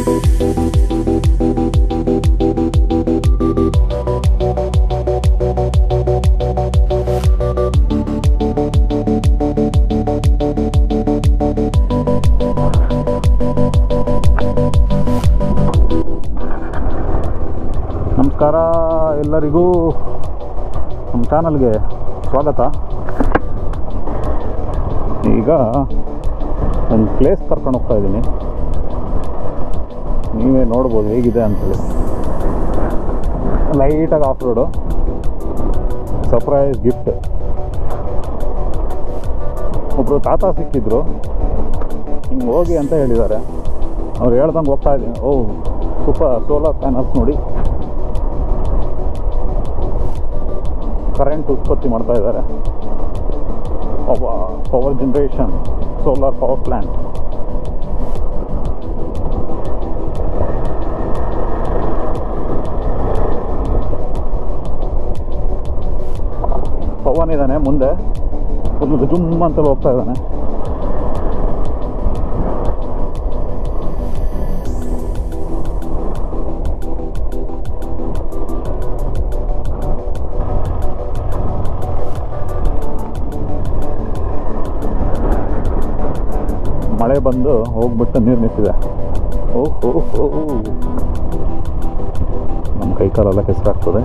ನಮಸ್ಕಾರ ಎಲ್ಲರಿಗೂ ನಮ್ಮ ಚಾನಲ್ಗೆ ಸ್ವಾಗತ ಈಗ ಒಂದು ಪ್ಲೇಸ್ ಕರ್ಕೊಂಡು ಹೋಗ್ತಾ ಇದ್ದೀನಿ ನೀವೇ ನೋಡ್ಬೋದು ಹೇಗಿದೆ ಅಂತೇಳಿ ಲೈಟಾಗಿ ಆಫ್ ರೋಡು ಸರ್ಪ್ರೈಸ್ ಗಿಫ್ಟ್ ಒಬ್ಬರು ತಾತ ಸಿಕ್ಕಿದ್ರು ಹಿಂಗೆ ಹೋಗಿ ಅಂತ ಹೇಳಿದ್ದಾರೆ ಅವ್ರು ಹೇಳ್ದಂಗೆ ಹೋಗ್ತಾ ಇದ್ದೀನಿ ಓ ಸೂಪರ್ ಸೋಲಾರ್ ಪ್ಯಾನಲ್ಸ್ ನೋಡಿ ಕರೆಂಟ್ ಉತ್ಪತ್ತಿ ಮಾಡ್ತಾ ಇದ್ದಾರೆ ಒಬ್ಬ power generation solar power plant Pavan ಇದ್ದಾನೆ ಮುಂದೆ ಒಂದು ಜುಮ್ ಅಂತ ಹೋಗ್ತಾ ಇದ್ದಾನೆ ಮಳೆ ಬಂದು ಹೋಗ್ಬಿಟ್ಟು ನೀರು ನಿಂತಿದೆ ಓಹ್ ಓಹ್ ಓಹ್ ನಮ್ಮ ಕೈ ಕಾಲೆಲ್ಲ ಕೆಸರಾಗ್ತದೆ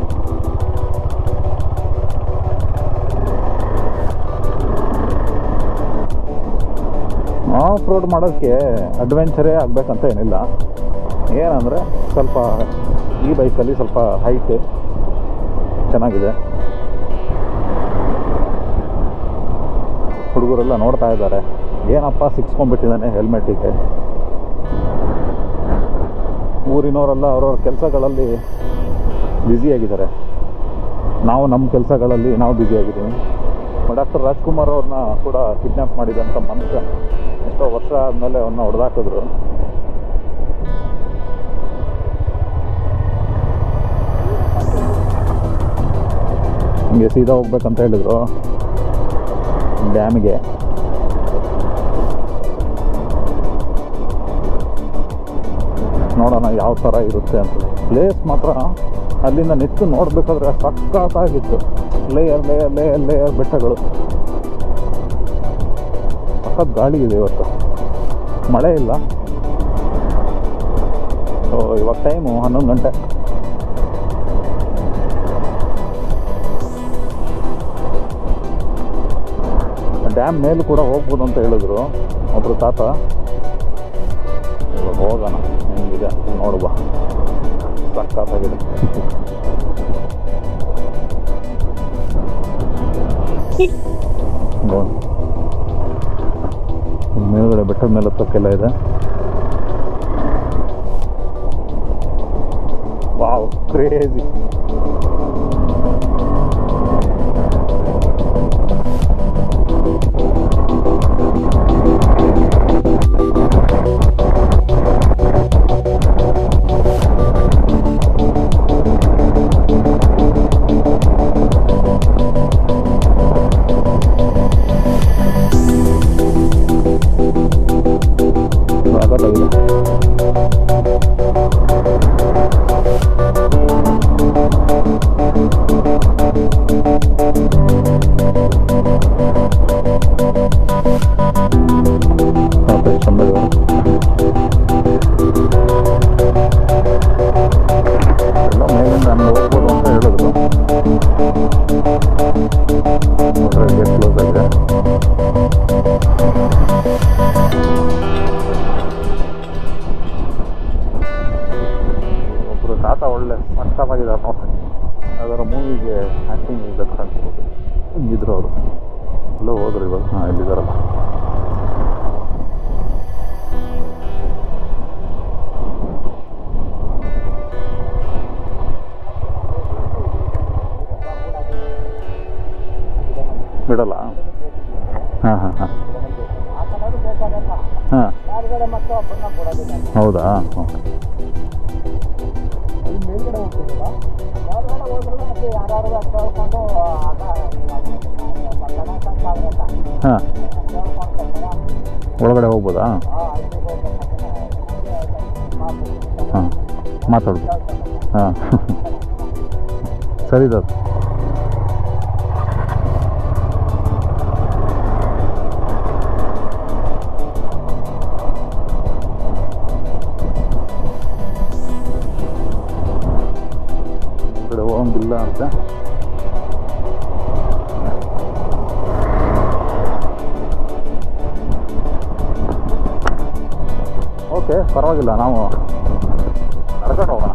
ಆಫ್ ರೋಡ್ ಮಾಡೋಕ್ಕೆ ಅಡ್ವೆಂಚರೇ ಆಗಬೇಕಂತ ಏನಿಲ್ಲ ಏನಂದರೆ ಸ್ವಲ್ಪ ಈ ಬೈಕಲ್ಲಿ ಸ್ವಲ್ಪ ಹೈಟ್ ಚೆನ್ನಾಗಿದೆ ಹುಡುಗರೆಲ್ಲ ನೋಡ್ತಾ ಇದ್ದಾರೆ ಏನಪ್ಪ ಸಿಕ್ಸ್ಕೊಂಡ್ಬಿಟ್ಟಿದ್ದಾನೆ ಹೆಲ್ಮೆಟ್ಟಿಗೆ ಊರಿನವರೆಲ್ಲ ಅವ್ರವ್ರ ಕೆಲಸಗಳಲ್ಲಿ ಬ್ಯುಸಿಯಾಗಿದ್ದಾರೆ ನಾವು ನಮ್ಮ ಕೆಲಸಗಳಲ್ಲಿ ನಾವು ಬ್ಯುಸಿಯಾಗಿದ್ದೀವಿ ಡಾಕ್ಟರ್ ರಾಜ್ಕುಮಾರ್ ಅವ್ರನ್ನ ಕೂಡ ಕಿಡ್ನಾಪ್ ಮಾಡಿದಂಥ ಮನುಷ್ಯ ಎಷ್ಟೋ ವರ್ಷ ಆದಮೇಲೆ ಅವನ್ನ ಹೊಡೆದಾಕಿದ್ರು ಹಿಂಗೆ ಸೀದಾ ಹೋಗ್ಬೇಕಂತ ಹೇಳಿದ್ರು ಡ್ಯಾಮಿಗೆ ನೋಡೋಣ ಯಾವ ಥರ ಇರುತ್ತೆ ಅಂತ ಪ್ಲೇಸ್ ಮಾತ್ರ ಅಲ್ಲಿಂದ ನಿಂತು ನೋಡಬೇಕಾದ್ರೆ ಸಖತ್ತಾಗಿತ್ತು ಲೇಯರ್ ಲೇಯರ್ ಲೇಯರ್ ಲೇಯರ್ ಬೆಟ್ಟಗಳು ಸಖತ್ ಗಾಳಿ ಇದೆ ಇವತ್ತು ಮಳೆ ಇಲ್ಲ ಸೊ ಇವಾಗ ಟೈಮು ಹನ್ನೊಂದು ಗಂಟೆ ಡ್ಯಾಮ್ ಮೇಲೂ ಕೂಡ ಹೋಗ್ಬೋದು ಅಂತ ಹೇಳಿದ್ರು ಒಬ್ರು ತಾತ ಇವಾಗ ಹೋಗೋಣ ಹೆಂಗಿದೆ ನೋಡುವ ಸಕ್ಕತ್ತಾಗಿದೆ ನೋಡು. ಮೇಲ್ಗಡೆ ಬೆಟ್ಟದ ಮೇಲೆ ಹತ್ತಕ್ಕೆಲ್ಲ ಇದೆ ವಾವ್ ಕ್ರೇಜಿ ಸಖತ್ತಾಗಿದೆ ಪಾಪ ಎಷ್ಟ್ ಚಂದ ಇದೆ. ಎಲ್ಲ ಮೇಲಿಂದ ಹಂಗೆ ಹೋಗ್ಬೋದು ಅಂತ ಹೇಳಿದ್ರು ನೋಡ್ರೆ ಗೇಟ್ ಕ್ಲೋಸ್ ಆಗಿದೆ ಒಬ್ಬರು ತಾತ ಒಳ್ಳೆ ಸಕ್ಕತ್ತಾಗಿದ್ದಾರೆ ನೋಡಿ ಅದರ ಮೂವಿಗೆ ಆ್ಯಕ್ಟಿಂಗ್ ಬೇಕಾಗ್ಬೋದು ಹಿಂಗಿದ್ರು ಅವರು ಎಲ್ಲೋ ಹೋದ್ರು ಇವಾಗ ಹಾಂ ಇಲ್ಲಿದ್ದಾರಲ್ಲ ಬಿಡಲ್ಲ ಹಾಂ ಹಾಂ ಹಾಂ ಹಾಂ ಮೇಲ್ಗಡೆ ಮತ್ತು ಬಣ್ಣ ಕೊಡೋದಿಲ್ಲ ಹೌದಾ ಓಕೆ ಅಲ್ಲಿ ಮೇಲ್ಗಡೆ ಹೋಗ್ತಿದ್ದಿಲ್ಲ ಮೇಲ್ಗಡೆ ಹೋದ್ರೆ ಮತ್ತೆ ಯಾರು ಕೇಳ್ಕೊಂಡು ಆಗ ಬಣ್ಣನ ಸಂತ ಹಾಂ ಕೇಳ್ಕೊಂಡು ಒಳಗಡೆ ಹೋಗ್ಬೋದಾ ಆ ಅಲ್ಲಿ ಹೋಗ್ಬೇಕಂದ್ರೆ ಹಾಗೆ ಪಾಪು ಹಾಂ ಮಾತಾಡು ಹಾಂ ಸರಿ ದತ್ ಈ ಕಡೆ ಹೋಗಂಗಿಲ್ಲ ಅಂತ ಓಕೆ ಪರವಾಗಿಲ್ಲ ನಾವು ನಡ್ಕೊಂಡು ಹೋಗೋಣ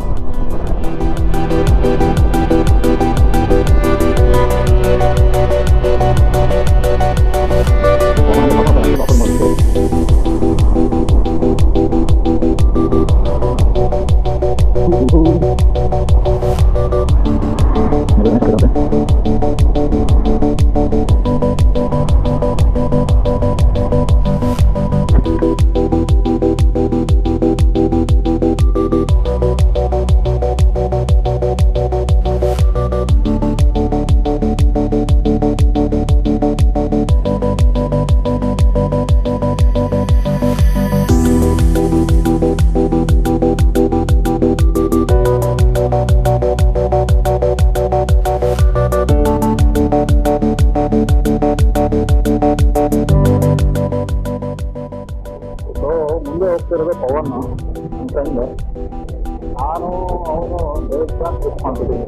ಸೊ ಮುಂದೆ ಹೋಗ್ತಿರೋದು ಪವನ್ ನನ್ನ ಫ್ರೆಂಡ್ ನಾನು ಅವನು ದೇವಸ್ಥಾನ ಟ್ರಿಪ್ ಮಾಡ್ತಿದ್ದೀವಿ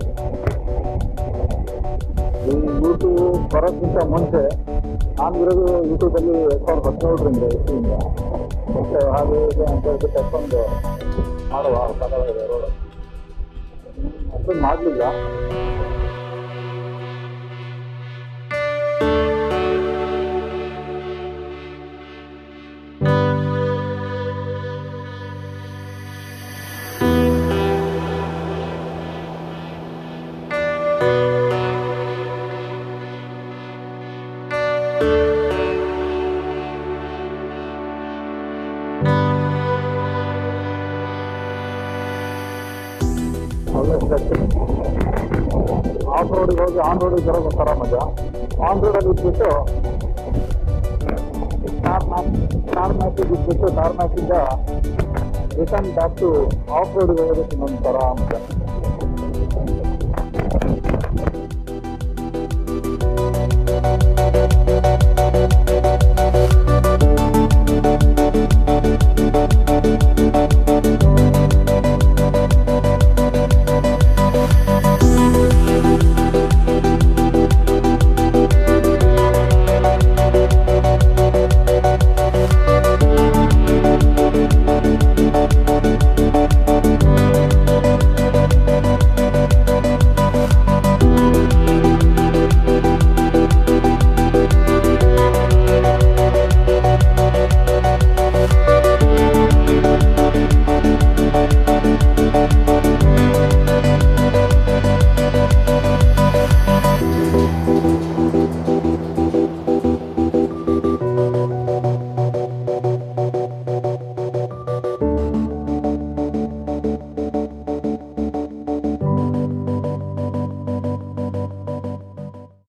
ಈ ಯೂಟ್ಯೂಬ್ ಬರೋಕ್ಕಿಂತ ಮುಂಚೆ ನಾನು ಇರೋದು ಯೂಟ್ಯೂಬಲ್ಲಿ ಎರಡು ಸಾವಿರದ ಹದಿನೇಳರಿಂದ ಇಷ್ಟಿಂದ ಮತ್ತೆ ಹಾಗೆ ಹೀಗೆ ಅಂತ ಹೇಳಿ ಕರ್ಕೊಂಡು ಮಾಡುವ ಕನ್ನಡ ರೋಡ್ ಅಷ್ಟೊಂದು ಮಾಡಲಿಲ್ಲ ಆಫ್ ರೋಡಿಗೆ ಹೋಗಿ ಆನ್ ರೋಡಿಗೆ ಬರೋದು ಒಂಥರ ಮಜಾ ಆನ್ ರೋಡಲ್ಲಿ ಇದ್ಬಿಟ್ಟು ಸ್ಟಾರ್ ಮ್ಯಾಪ್ ಸ್ಟಾರ್ ಮ್ಯಾಪಿಗೆ ಇದ್ಬಿಟ್ಟು ಸ್ಟಾರ್ ಮ್ಯಾಪಿಂದ ರಿಟರ್ನ್ ಬ್ಯಾಕ್ ಟು ಆಫ್ ರೋಡಿಗೆ ಹೋಗೋದಕ್ಕೆ ಇನ್ನೊಂದು ಥರ ಮಜಾ